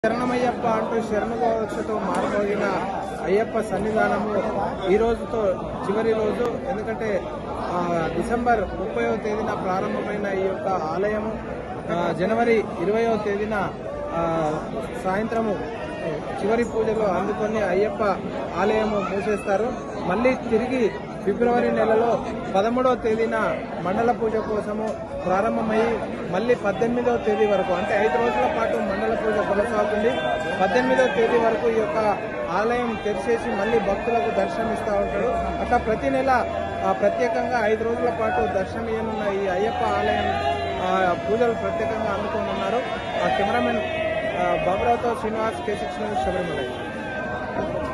శరణమయ్యప్ప అంటూ శరణుఘోషతో మారుమోగిన అయ్యప్ప సన్నిధానము ఈ రోజుతో చివరి రోజు ఎందుకంటే ఆ, డిసెంబర్ ముప్పైవ తేదీన ప్రారంభమైన ఈ యొక్క ఆలయము ఆ, జనవరి ఇరవయవ తేదీన ఆ, సాయంత్రము చివరి పూజలు అందుకొని అయ్యప్ప ఆలయము మూసేస్తారు మళ్ళీ తిరిగి ఫిబ్రవరి నెలలో పదమూడవ తేదీన మండల పూజ కోసము ప్రారంభమయ్యి మళ్ళీ పద్దెనిమిదవ తేదీ వరకు అంటే ఐదు రోజుల పాటు మండల పూజ కొనసాగుతుంది పద్దెనిమిదవ తేదీ వరకు ఈ యొక్క ఆలయం తెరిచేసి మళ్ళీ భక్తులకు దర్శనం ఇస్తూ ఉంటాడు అట్లా ప్రతి నెల ఆ, ప్రత్యేకంగా ఐదు రోజుల పాటు దర్శనం ఇవ్వనున్న ఈ అయ్యప్ప ఆలయం ఆ, పూజలు ప్రత్యేకంగా అందుకోనున్నారు ఆ కెమెరామెన్ బాబురావుతో Srinivas K six news Sabarimala